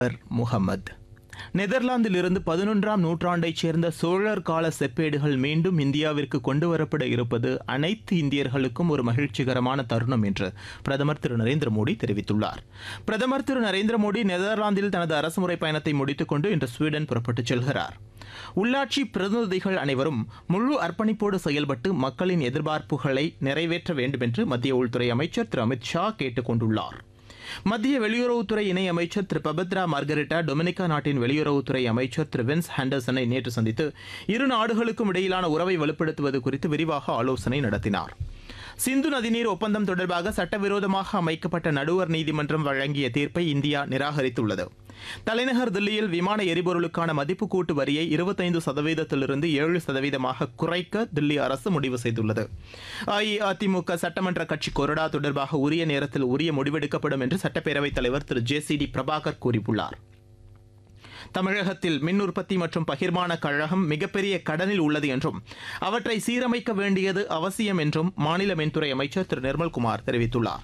முகமது நெதர்லாந்திலிருந்து பதினொன்றாம் நூற்றாண்டைச் சேர்ந்த சோழர் கால செப்பேடுகள் மீண்டும் இந்தியாவிற்கு கொண்டு வரப்பட இருப்பது அனைத்து இந்தியர்களுக்கும் ஒரு மகிழ்ச்சிகரமான தருணம் என்று பிரதமர் திரு நரேந்திர மோடி தெரிவித்துள்ளார் பிரதமர் திரு நரேந்திர மோடி நெதர்லாந்தில் தனது அரசுமுறை பயணத்தை முடித்துக்கொண்டு இன்று ஸ்வீடன் புறப்பட்டுச் செல்கிறார் உள்ளாட்சி பிரதிநிதிகள் அனைவரும் முழு அர்ப்பணிப்போடு செயல்பட்டு மக்களின் எதிர்பார்ப்புகளை நிறைவேற்ற வேண்டும் என்று மத்திய உள்துறை அமைச்சர் திரு அமித் ஷா கேட்டுக் கொண்டுள்ளார் மத்திய வெளியுறவுத்துறை இணை அமைச்சர் திரு பபத்ரா மார்கரெட்டா டொமினிகா நாட்டின் வெளியுறவுத்துறை அமைச்சர் திரு வின்ஸ் ஹேண்டர்சனை நேற்று சந்தித்து இரு நாடுகளுக்கும் இடையிலான உறவை வலுப்படுத்துவது குறித்து விரிவாக ஆலோசனை நடத்தினார் சிந்து நதிநீர் ஒப்பந்தம் தொடர்பாக சட்டவிரோதமாக அமைக்கப்பட்ட நடுவர் நீதிமன்றம் வழங்கிய தீர்ப்பை இந்தியா நிராகரித்துள்ளது தலைநகர் தில்லியில் விமான எரிபொருளுக்கான மதிப்பு கூட்டு வரியை இருபத்தைந்து சதவீதத்திலிருந்து ஏழு சதவீதமாக குறைக்க தில்லி அரசு முடிவு செய்துள்ளது அஇஅதிமுக சட்டமன்ற கட்சி கொறடா தொடர்பாக உரிய நேரத்தில் உரிய முடிவெடுக்கப்படும் என்று சட்டப்பேரவைத் தலைவர் Thiru J C D Prabhakar கூறியுள்ளார் தமிழகத்தில் மின் உற்பத்தி மற்றும் பகிர்மான கழகம் மிகப்பெரிய கடனில் உள்ளது என்றும் அவற்றை சீரமைக்க வேண்டியது அவசியம் என்றும் மாநில மின்துறை அமைச்சர் திரு நிர்மல்குமார் தெரிவித்துள்ளார்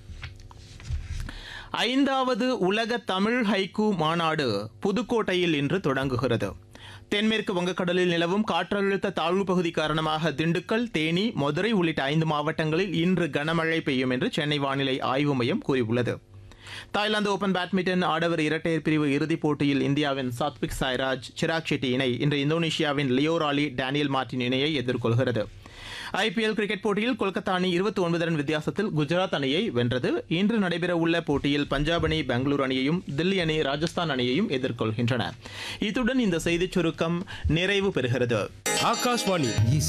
ஐந்தாவது உலக தமிழ் ஹைக்கூ மாநாடு புதுக்கோட்டையில் இன்று தொடங்குகிறது தென்மேற்கு வங்கக்கடலில் நிலவும் காற்றழுத்த தாழ்வு பகுதி காரணமாக திண்டுக்கல் தேனி மதுரை உள்ளிட்ட ஐந்து மாவட்டங்களில் இன்று கனமழை பெய்யும் என்று சென்னை வானிலை ஆய்வு மையம் கூறியுள்ளது தாய்லாந்து ஓபன் பேட்மிண்டன் ஆடவர் இரட்டையர் பிரிவு இறுதிப் போட்டியில் இந்தியாவின் சாத்விக் சாய்ராஜ் சிராக் ஷெட்டி இணை இன்று இந்தோனேஷியாவின் லியோராலி டேனியல் மார்டின் இணையை எதிர்கொள்கிறது ஐபிஎல் கிரிக்கெட் போட்டியில் கொல்கத்தா அணி இருபத்தி ஒன்பது ரன் வித்தியாசத்தில் குஜராத் அணியை வென்றது இன்று நடைபெறவுள்ள போட்டியில் பஞ்சாப் அணி பெங்களூரு அணியையும் தில்லி அணி ராஜஸ்தான் அணியையும் எதிர்கொள்கின்றன இத்துடன் இந்த செய்திச் சுருக்கம் நிறைவு பெறுகிறது ஆகாஷ்வாணி